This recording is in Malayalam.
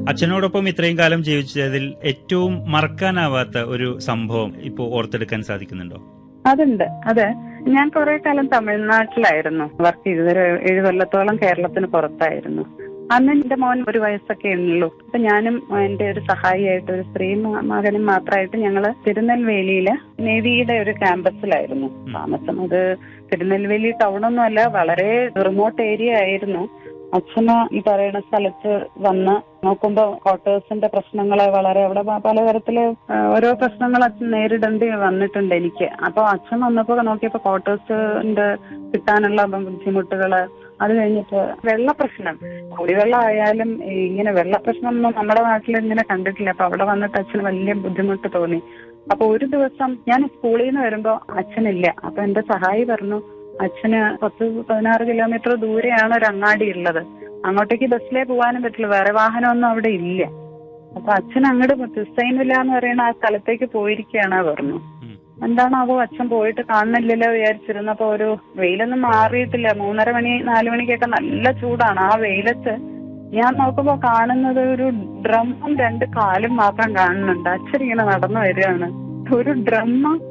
അച്ഛനോടൊപ്പം ഇത്രയും കാലം ജീവിച്ചതിൽ ഏറ്റവും മറക്കാനാവാത്ത ഒരു സംഭവം ഇപ്പോൾ ഓർത്തെടുക്കാൻ സാധിക്കുന്നുണ്ടോ അതുണ്ട് അതെ ഞാൻ കുറെ കാലം തമിഴ്നാട്ടിലായിരുന്നു വർക്ക് ചെയ്തത് ഒരു ഏഴ് കൊല്ലത്തോളം കേരളത്തിന് പുറത്തായിരുന്നു അന്ന് എന്റെ മോൻ ഒരു വയസ്സൊക്കെ ഉള്ളൂ അപ്പൊ ഞാനും എന്റെ ഒരു സഹായിയായിട്ട് ഒരു സ്ത്രീ മ- മകനും മാത്രമായിട്ട് ഞങ്ങള് തിരുനെൽവേലിയിലെ നേവിയുടെ ഒരു ക്യാമ്പസിലായിരുന്നു താമസം അത് തിരുനെൽവേലി ടൗണൊന്നും അല്ല വളരെ റിമോട്ട് ഏരിയ ആയിരുന്നു അച്ഛന് ഈ പറയുന്ന സ്ഥലത്ത് വന്ന് നോക്കുമ്പോ ക്വാർട്ടേഴ്സിന്റെ പ്രശ്നങ്ങള് വളരെ അവിടെ പ- പലതരത്തില് ആ, ഓരോ പ്രശ്നങ്ങൾ അച്ഛൻ നേരിടേണ്ടി വന്നിട്ടുണ്ട് എനിക്ക് അപ്പൊ അച്ഛൻ വന്നപ്പോ നോക്കിയപ്പോ ക്വാർട്ടേഴ്സിന്റെ കിട്ടാനുള്ള ബുദ്ധിമുട്ടുകള് അത് കഴിഞ്ഞിട്ട് വെള്ള പ്രശ്നം കുടിവെള്ളം ആയാലും ഈ ഇങ്ങനെ വെള്ള പ്രശ്നം ഒന്നും നമ്മുടെ നാട്ടിൽ ഇങ്ങനെ കണ്ടിട്ടില്ല അപ്പൊ അവിടെ വന്നിട്ട് അച്ഛന് വലിയ ബുദ്ധിമുട്ട് തോന്നി അപ്പൊ ഒരു ദിവസം ഞാൻ സ്കൂളിൽ നിന്ന് വരുമ്പോ അച്ഛനില്ല അപ്പൊ എന്റെ സഹായി പറഞ്ഞു അച്ഛന് പത്ത് പതിനാറ് കിലോമീറ്റർ ദൂരെയാണ് ഒരു അങ്ങാടി ഉള്ളത് അങ്ങോട്ടേക്ക് ബസ്സിലേ പോകാനും പറ്റില്ല വേറെ വാഹനമൊന്നും അവിടെ ഇല്ല അപ്പൊ അച്ഛൻ അങ്ങോട്ട് തിസ്സൈനില്ല എന്ന് പറയുന്ന ആ സ്ഥലത്തേക്ക് പോയിരിക്കുകയാണ് പറഞ്ഞു ഉം. എന്താണാവോ അച്ഛൻ പോയിട്ട് കാണുന്നില്ലല്ലോ വിചാരിച്ചിരുന്നപ്പോ ഒരു വെയിലൊന്നും മാറിയിട്ടില്ല മൂന്നര മണി നാലു മണിക്കൊക്കെ നല്ല ചൂടാണ് ആ വെയിലത്ത് ഞാൻ നോക്കുമ്പോ കാണുന്നത് ഒരു ഡ്രമ്മും രണ്ട് കാലും മാത്രം കാണുന്നുണ്ട് അച്ഛൻ ഇങ്ങനെ നടന്നു വരികയാണ് ഒരു ഡ്രമ്മ്